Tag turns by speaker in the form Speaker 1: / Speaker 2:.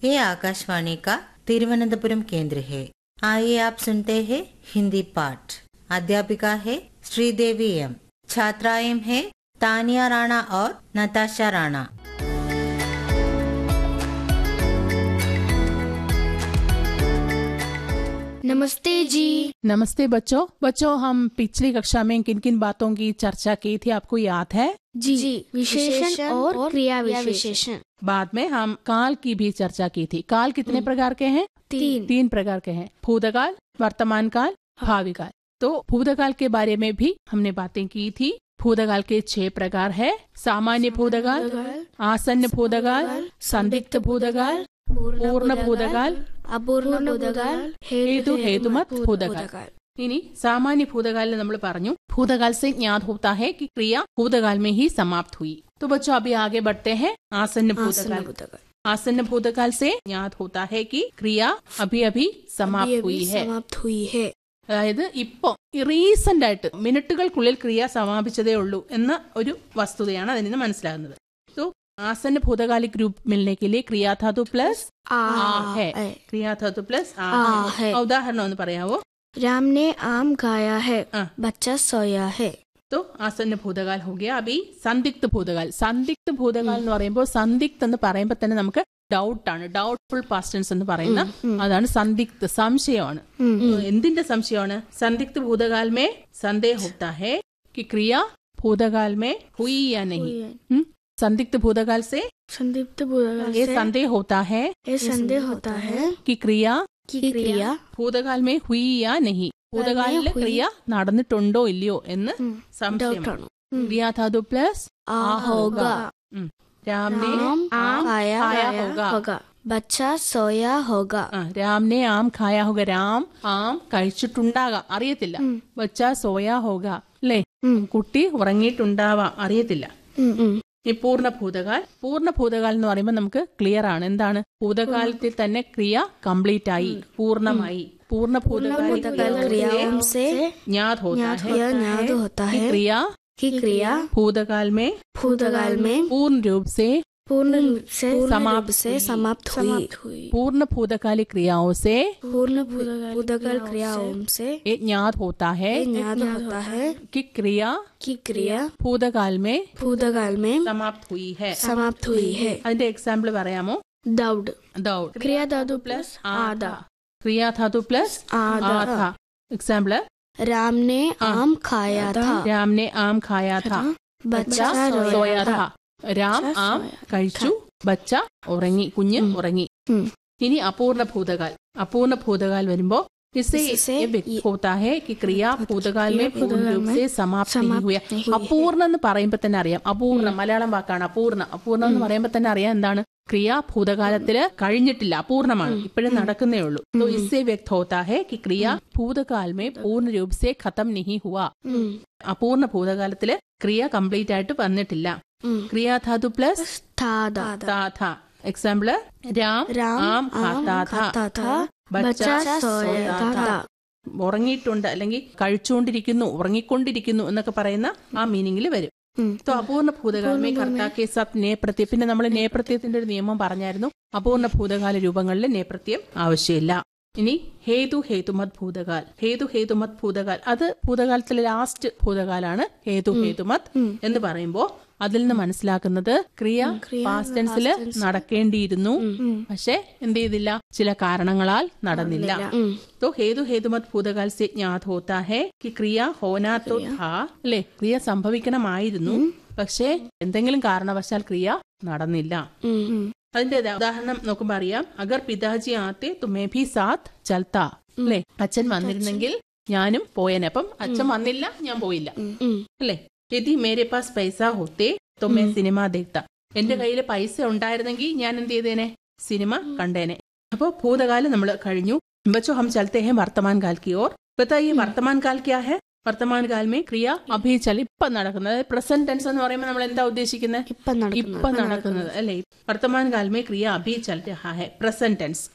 Speaker 1: ये आकाशवाणी का तिरुवनंतपुरम केंद्र है आइए आप सुनते हैं हिंदी पाठ अध्यापिका है श्रीदेवी एम छात्राएं हैं तानिया राणा और नताशा राणा
Speaker 2: नमस्ते जी
Speaker 3: नमस्ते बच्चों बच्चों हम पिछली कक्षा में किन किन बातों की चर्चा की थी आपको याद है
Speaker 2: जी विशेषण और क्रिया विशेषण
Speaker 3: बाद में हम काल की भी चर्चा की थी काल कितने प्रकार के हैं
Speaker 2: तीन
Speaker 3: तीन प्रकार के हैं भूतकाल वर्तमान काल भावी काल तो भूतकाल के बारे में भी हमने बातें की थी भूतकाल के छह प्रकार है सामान्य भूतकाल आसन्न भूतकाल संदिग्ध भूतकाल पूर्ण भूतकाल
Speaker 2: അപൂർണ ഭൂതകാൽ
Speaker 3: हेतु हेतुमत भूतकाल इनी सामान्य भूतकाल നമ്മൾ പറഞ്ഞു भूतकाल से ज्ञात होता है कि क्रिया भूतकाल में ही समाप्त हुई तो बच्चों अभी आगे बढ़ते हैं आसन्न भूतकाल आसन्न भूतकाल से ज्ञात होता है कि क्रिया अभी अभी समाप्त हुई है
Speaker 2: समाप्त हुई है
Speaker 3: അതായത് ഇപ്പോ റീസെന്റ് ആയിട്ട് മിനിറ്റുകൾക്കുള്ളിൽ ക്രിയ സമാപിച്ചതേ ഉള്ളൂ എന്ന ഒരു വസ്തുതയാണ് അതിൽ നിന്ന് മനസ്സിലാകുന്നത് तो आसन्न भूतकालिक रूप मिलने के लिए क्रिया धातु प्लस
Speaker 2: आ
Speaker 3: आ है
Speaker 2: है।
Speaker 3: क्रिया धातु प्लस आ
Speaker 2: आ
Speaker 3: है
Speaker 2: है।
Speaker 3: ആ ഉദാഹരണം ഒന്ന് പറയാവോ
Speaker 2: राम ने आम खाया है
Speaker 3: ആ.
Speaker 2: बच्चा सोया है
Speaker 3: तो ആസന്ന ഭൂതകാൽ हो गया अभी സന്ദിഗ്ധ ഭൂതകാൽ സന്ദിഗ്ധ ഭൂതകാൽ എന്ന് പറയുമ്പോൾ സന്ദിഗ്ധ് എന്ന് പറയുമ്പോൾ തന്നെ നമുക്ക് ഡൗട്ട് ആണ് ഡൗട്ട്ഫുൾ പാസ്റ്റൻസ് എന്ന് പറയുന്ന അതാണ് സന്ദിഗ്ധ സംശയമാണ് എന്തിന്റെ സംശയമാണ് സന്ദിഗ്ധ ഭൂതകാൽ മേ സന്ദേഹ होता है कि क्रिया भूतकाल में हुई या नहीं हम्म? संदिग्ध भूतकाल से
Speaker 2: संदीप्त भूतकाल
Speaker 3: ये
Speaker 2: से
Speaker 3: संदेह होता है
Speaker 2: ये संदेह होता है
Speaker 3: कि क्रिया
Speaker 2: कि क्रिया
Speaker 3: ഭൂതകാൽ മേ ഹുയി യാ നഹി ഭൂതകാലിലെ
Speaker 2: ഹുയി.
Speaker 3: ക്രിയ നടന്നിട്ടുണ്ടോ ഇല്ലയോ എന്ന്
Speaker 2: ഉം.
Speaker 3: സംശയം
Speaker 2: ഡൗട്ടാണ്
Speaker 3: ക്രിയാധാതു പ്ലസ്
Speaker 2: आ होगा
Speaker 3: രാം ने
Speaker 2: आम
Speaker 3: आम
Speaker 2: खाया
Speaker 3: खाया
Speaker 2: होगा
Speaker 3: होगा
Speaker 2: बच्चा सोया होगा
Speaker 3: ആ, രാം ने ആം ഖായ ഹോഗ രാം ആം കഴിച്ചിട്ടുണ്ടാകാം അറിയത്തില്ല ബച്ച സോയ ഹോഗ അല്ലേ
Speaker 2: ഉം.
Speaker 3: കുട്ടി ഉറങ്ങിയിട്ടുണ്ടാവാം അറിയത്തില്ല ഈ പൂർണ്ണ ഭൂതകാൽ പൂർണ്ണ ഭൂതകാൽ എന്ന് പറയുമ്പോൾ നമുക്ക് ക്ലിയർ ആണ് എന്താണ് ഭൂതകാലത്തിൽ തന്നെ ക്രിയ കംപ്ലീറ്റ് ആയി പൂർണ്ണമായി പൂർണ്ണ
Speaker 2: भूतकाल
Speaker 3: ഭൂതകാൽ
Speaker 2: क्रियाओं से
Speaker 3: ज्ञात होता है
Speaker 2: यह ज्ञात होता
Speaker 3: कि
Speaker 2: है
Speaker 3: क्रिया
Speaker 2: कि क्रिया
Speaker 3: भूतकाल में
Speaker 2: भूतकाल में
Speaker 3: पूर्ण रूप से
Speaker 2: पूर्ण रूप से
Speaker 3: समाप्त
Speaker 2: से
Speaker 3: हुई।
Speaker 2: समाप्त हुई
Speaker 3: पूर्ण भूतकालिक क्रियाओं से
Speaker 2: पूर्ण भूतकाल क्रियाओं से
Speaker 3: ये ज्ञात होता है
Speaker 2: ये ज्ञात होता है
Speaker 3: कि क्रिया
Speaker 2: कि क्रिया
Speaker 3: ഭൂതകാൽ में
Speaker 2: भूतकाल में
Speaker 3: समाप्त हुई है
Speaker 2: समाप्त हुई है
Speaker 3: അതിന്റെ എക്സാമ്പിൾ പറയാമോ
Speaker 2: दौड़
Speaker 3: ദൗഡ്
Speaker 2: क्रिया धातु
Speaker 3: प्लस
Speaker 2: प्लस आधा
Speaker 3: क्रिया धातु प्लस
Speaker 2: आधा
Speaker 3: आधा एग्जाम्पल
Speaker 2: राम ने आम खाया था
Speaker 3: രാം ने ആം ഖായാ था
Speaker 2: बच्चा
Speaker 3: सोया
Speaker 2: रोया था
Speaker 3: था രാം ആം കഴിച്ചു ബച്ച ഉറങ്ങി കുഞ്ഞ് ഉറങ്ങി
Speaker 2: ഉം.
Speaker 3: ഇനി അപൂർണ ഭൂതകാൽ അപൂർണ ഭൂതകാൽ വരുമ്പോ इससे
Speaker 2: इससे
Speaker 3: ये व्यक्त
Speaker 2: ये-
Speaker 3: होता है कि क्रिया भूतकाल में
Speaker 2: क्रिया
Speaker 3: पूर्ण
Speaker 2: भूतकाल
Speaker 3: रूप
Speaker 2: में
Speaker 3: से समाप्त नहीं
Speaker 2: समाप्त
Speaker 3: हुआ
Speaker 2: नहीं हुई है।
Speaker 3: അപൂർണ എന്ന് പറയുമ്പോൾ തന്നെ അറിയാം അപൂർണ മലയാളം വാക്കാണ് അപൂർണ അപൂർണ എന്ന് പറയുമ്പോൾ തന്നെ അറിയാം എന്താണ് ക്രിയ ഭൂതകാലത്തില് കഴിഞ്ഞിട്ടില്ല അപൂർണമാണ് ഇപ്പോഴും നടക്കുന്നേ ഉള്ളൂ तो इससे व्यक्त होता है कि क्रिया भूतकाल में पूर्ण रूप से खत्म नहीं हुआ അപൂർണ ഭൂതകാലത്തില് ക്രിയ കംപ്ലീറ്റ് ആയിട്ട് വന്നിട്ടില്ല ക്രിയാധാതു പ്ലസ്
Speaker 2: था
Speaker 3: താഥ എക്സാമ്പിള് രാം
Speaker 2: राम
Speaker 3: ആം
Speaker 2: आम
Speaker 3: ഖാതാ
Speaker 2: खाता था
Speaker 3: ബച്ച
Speaker 2: बच्चा सोया था
Speaker 3: ഉറങ്ങിയിട്ടുണ്ട് അല്ലെങ്കിൽ കഴിച്ചുകൊണ്ടിരിക്കുന്നു ഉറങ്ങിക്കൊണ്ടിരിക്കുന്നു എന്നൊക്കെ പറയുന്ന ആ മീനിങ്ങിൽ വരും तो അപൂർണ ഭൂതകാലമേ കർത്താക്കെ സത് നേപ്രത്യം പിന്നെ നമ്മൾ നേപ്രത്യത്തിന്റെ ഒരു നിയമം പറഞ്ഞായിരുന്നു അപൂർണ ഭൂതകാല രൂപങ്ങളിൽ നേപ്രത്യം ആവശ്യമില്ല ഇനി ഹേതു ഹേതുമത് ഭൂതകാൽ ഹേതു ഹേതുമത് ഭൂതകാൽ അത് ഭൂതകാലത്തിലെ ലാസ്റ്റ് ഭൂതകാലാണ് ഹേതു ഹേതുമത് എന്ന് പറയുമ്പോൾ അതിൽ നിന്ന് മനസ്സിലാക്കുന്നത് ക്രിയ പാസ്റ്റ് ടെൻസിൽ നടക്കേണ്ടിയിരുന്നു പക്ഷെ എന്ത് ചെയ്തില്ല ചില കാരണങ്ങളാൽ നടന്നില്ല तो हेतु हेतुमत ഭൂതകാൽ से ज्ञात होता है कि ക്രിയ होना तो था അല്ലെ ക്രിയ സംഭവിക്കണമായിരുന്നു പക്ഷേ എന്തെങ്കിലും കാരണവശാൽ ക്രിയ നടന്നില്ല അതിന്റെ ഉദാ- ഉദാഹരണം നോക്കുമ്പോ അറിയാം അഗർ പിതാജി ആത്തെ തുമേ ഭി സാത്ത് ചൽത്താ അല്ലെ അച്ഛൻ വന്നിരുന്നെങ്കിൽ ഞാനും പോയേനെ അപ്പം അച്ഛൻ വന്നില്ല ഞാൻ പോയില്ല അല്ലെ യദി മേരെ പാസ് പൈസ ഹോത്തെ तो मैं സിനിമ ദേഖ്ത എന്റെ കയ്യിൽ പൈസ ഉണ്ടായിരുന്നെങ്കിൽ ഞാൻ എന്ത് ചെയ്തേനെ സിനിമ കണ്ടേനെ അപ്പോ ഭൂതകാലം നമ്മൾ കഴിഞ്ഞു बच्चों हम चलते हैं वर्तमान काल की ओर बताइए वर्तमान काल क्या है വർത്തമാൻ കാൽ മേ ക്രിയ അഭി ചൽ ഇപ്പൊ നടക്കുന്നത് അതായത് പ്രസന്റ് ടെൻസ് എന്ന് പറയുമ്പോൾ നമ്മൾ എന്താ ഉദ്ദേശിക്കുന്നത്
Speaker 2: ഇപ്പൊ നടക്കുന്നത്.
Speaker 3: ഇപ്പൊ നടക്കുന്നത് അല്ലെ വർത്തമാൻ കാൽ മേ ക്രിയ അഭി ചൽ രഹാ ഹെ പ്രസന്റ് ടെൻസ്